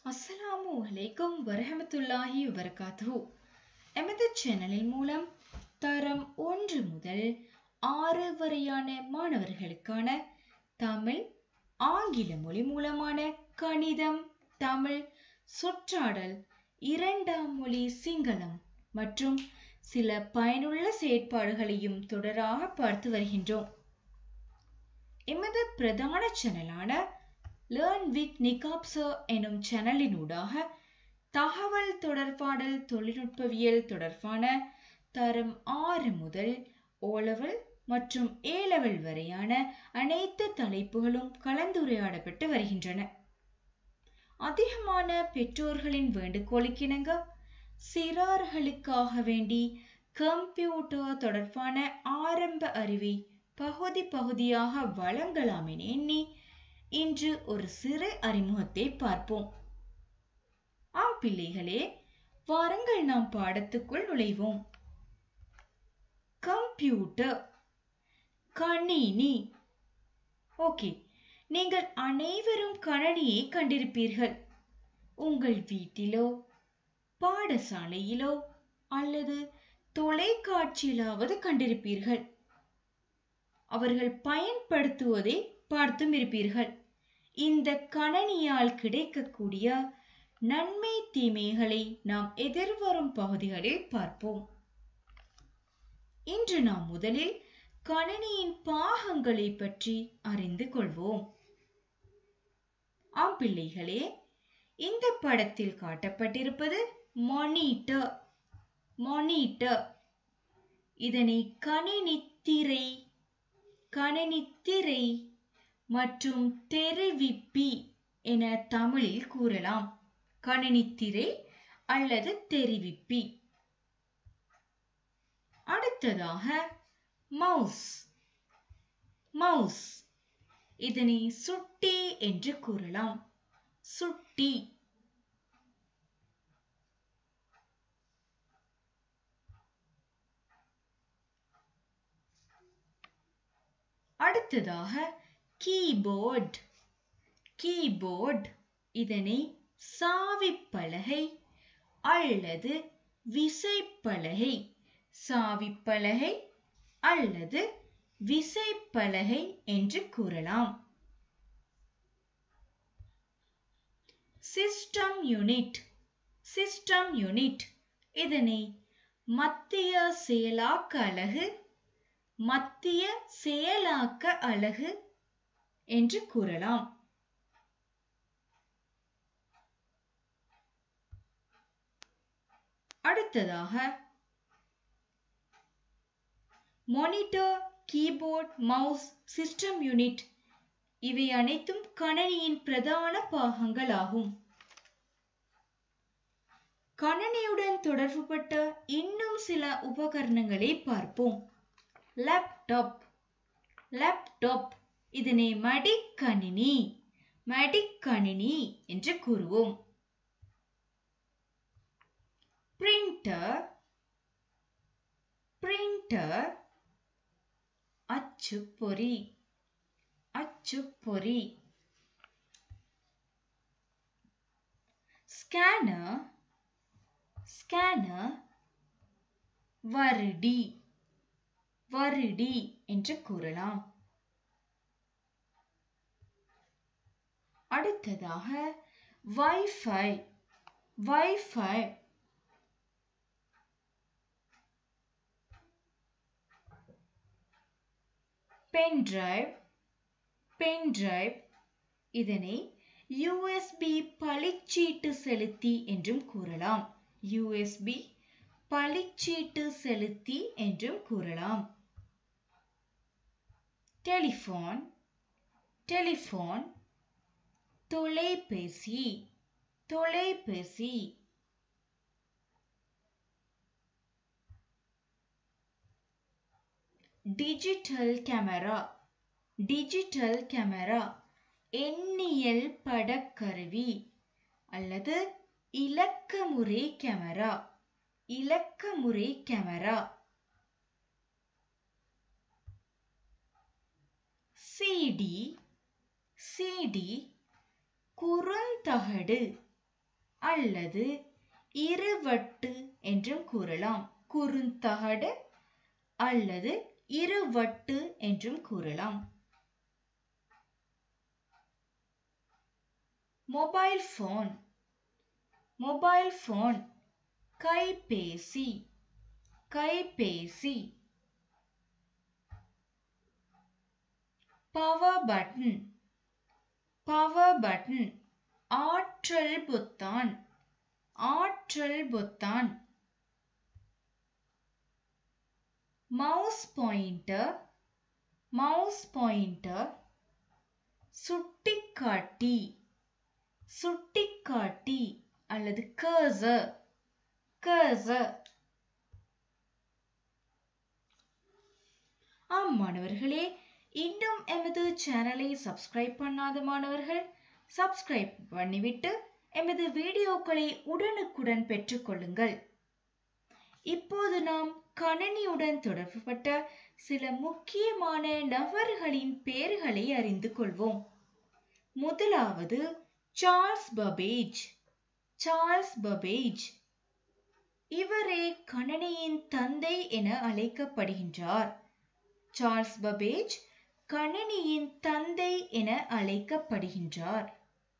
அஸ்ஸலாமு அலைக்கும் வரஹமத்துல்லாஹி வபரகாத்துஹு எமது சேனலின் மூலம் தரம் ஒன்று முதல் ஆறு வரையான மாணவர்களுக்கான தமிழ் ஆங்கில மொழி மூலமான கணிதம் தமிழ் சொற்றாடல் இரண்டாம் மொழி சிங்களம் மற்றும் சில பயனுள்ள செயற்பாடுகளையும் தொடராக பார்த்து வருகின்றோம் எமது பிரதான சேனலான லேர்ன் வித் நிகாப் சர் எனும் சேனலினூடாக தகவல் தொடர்பாடல் தொழில்நுட்பவியல் தொடர்பான தரம் ஆறு முதல் ஓலவல் மற்றும் ஏலவல் வரையான அனைத்து தலைப்புகளும் கலந்துரையாடப்பட்டு வருகின்றன அதிகமான பெற்றோர்களின் வேண்டுகோளுக்கிணங்க சிறார்களுக்காக வேண்டி கம்ப்யூட்டர் தொடர்பான ஆரம்ப அறிவை பகுதி பகுதியாக வழங்கலாம் என எண்ணி இன்று ஒரு சிறு அறிமுகத்தை பார்ப்போம் ஆம் பிள்ளைகளே வாருங்கள் நாம் பாடத்துக்குள் நுழைவோம் கம்ப்யூட்டர் கணினி ஓகே நீங்கள் அனைவரும் கணனியை கண்டிருப்பீர்கள் உங்கள் வீட்டிலோ பாடசாலையிலோ அல்லது தொலைக்காட்சியிலாவது கண்டிருப்பீர்கள் அவர்கள் பயன்படுத்துவதை பார்த்தும் இருப்பீர்கள் இந்த கணனியால் கிடைக்கக்கூடிய நன்மை தீமைகளை நாம் எதிர்வரும் பகுதிகளில் பார்ப்போம் இன்று நாம் முதலில் கணினியின் பாகங்களை பற்றி அறிந்து கொள்வோம் ஆம் பிள்ளைகளே இந்த படத்தில் காட்டப்பட்டிருப்பது மானிட்டர் மானிட்டர் இதனை கணினி திரை கணினி திரை மற்றும் தெரிவிப்பி என தமிழில் கூறலாம் கணினி திரை அல்லது தெரிவிப்பி அடுத்ததாக மவுஸ் மவுஸ் இதனை சுட்டி என்று கூறலாம் சுட்டி அடுத்ததாக கீபோர்ட் கீபோர்ட் இதனை சாவிப்பலகை அல்லது விசைப்பலகை சாவிப்பலகை அல்லது விசைப்பலகை என்று கூறலாம் சிஸ்டம் யூனிட் சிஸ்டம் யூனிட் இதனை மத்திய செயலாக்க அலகு மத்திய செயலாக்க அலகு என்று கூறலாம் அடுத்ததாக monitor keyboard mouse system unit இவை அனைத்தும் கணனியின் பிரதான பாகங்கள் ஆகும் கணனியுடன் தொடர்புபட்ட இன்னும் சில உபகரணங்களை பார்ப்போம் லேப்டாப் லேப்டாப் இதனை மடிக்கணினி மடிக்கணினி என்று கூறுவோம் பிரிண்டர் பிரிண்டர் அச்சுப்பொறி அச்சுப்பொறி ஸ்கேனர் ஸ்கேனர் வருடி வருடி என்று கூறலாம் அடுத்ததாக வைஃபை வைஃபை பென்டிரைவ் பென்டிரைவ் இதனை யூஎஸ்பி பளிச்சீட்டு செலுத்தி என்றும் கூறலாம் யூஎஸ்பி பளிச்சீட்டு செலுத்தி என்றும் கூறலாம் டெலிஃபோன் டெலிஃபோன் தொலைபேசி தொலைபேசி டிஜிட்டல் கேமரா டிஜிட்டல் கேமரா எண்ணியல் படக்கருவி அல்லது இலக்கமுறை கேமரா இலக்கமுறை கேமரா சிடி சிடி குறுந்தகடு அல்லது இருவட்டு என்றும் கூறலாம் குறுந்தகடு அல்லது இருவட்டு என்றும் கூறலாம் மொபைல் போன் மொபைல் போன் கைபேசி கைபேசி பவர் பட்டன் பவர் பட்டன் ஆற்றல் பொத்தான் ஆற்றல் பொத்தான் மவுஸ் பாயிண்டர் மவுஸ் பாயிண்டர் சுட்டிக்காட்டி சுட்டிக்காட்டி அல்லது கர்சர் கர்சர் ஆம் மாணவர்களே இன்னும் எமது சேனலை சப்ஸ்கிரைப் பண்ணாத மாணவர்கள் சப்ஸ்கிரைப் பண்ணிவிட்டு எமது வீடியோக்களை உடனுக்குடன் பெற்றுக்கொள்ளுங்கள் இப்போது நாம் கணனியுடன் தொடர்புபட்ட சில முக்கியமான நபர்களின் பெயர்களை அறிந்து கொள்வோம் முதலாவது சார்ல்ஸ் பபேஜ் சார்ல்ஸ் பபேஜ் இவரே கணனியின் தந்தை என அழைக்கப்படுகின்றார் சார்ல்ஸ் பபேஜ் கணினியின் தந்தை என அழைக்கப்படுகின்றார்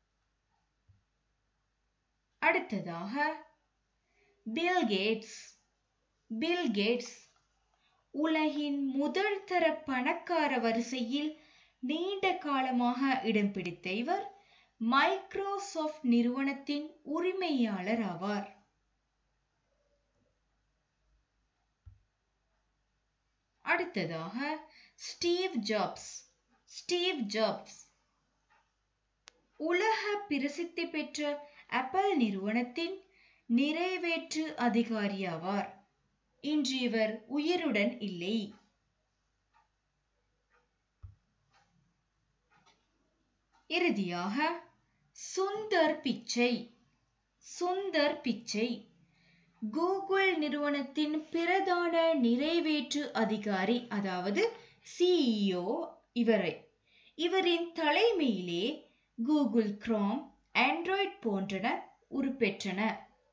அடுத்ததாக பில் கேட்ஸ் பில் கேட்ஸ் உலகின் முதல் தர பணக்கார வரிசையில் நீண்ட காலமாக இடம் பிடித்த இவர் மைக்ரோசாஃப்ட் நிறுவனத்தின் உரிமையாளர் ஆவார் அடுத்ததாக ஸ்டீவ் ஜாப்ஸ் ஸ்டீவ் ஜாப்ஸ் உலக பிரசித்தி பெற்ற ஆப்பிள் நிறுவனத்தின் நிறைவேற்று அதிகாரியாவார் இன்று இவர் உயிருடன் இல்லை இறுதியாக சுந்தர் பிச்சை சுந்தர் பிச்சை கூகுள் நிறுவனத்தின் பிரதான நிறைவேற்று அதிகாரி அதாவது சிஇஓ இவரை இவரின் தலைமையிலே கூகுள் குரோம் ஆண்ட்ராய்ட் போன்றன உருப்பெற்றன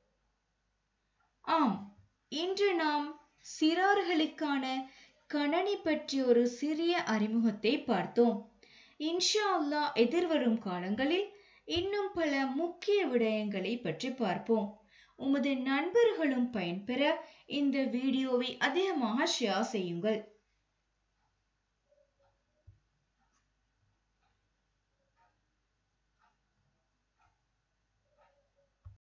ஆம் இன்று நாம் சிறார்களுக்கான கணனி பற்றிய ஒரு சிறிய அறிமுகத்தை பார்த்தோம் இன்ஷா அல்லாஹ் எதிர்வரும் காலங்களில் இன்னும் பல முக்கிய விடயங்களை பற்றி பார்ப்போம் உமது நண்பர்களும் பயன்பெற இந்த வீடியோவை அதிகமாக ஷேர் செய்யுங்கள்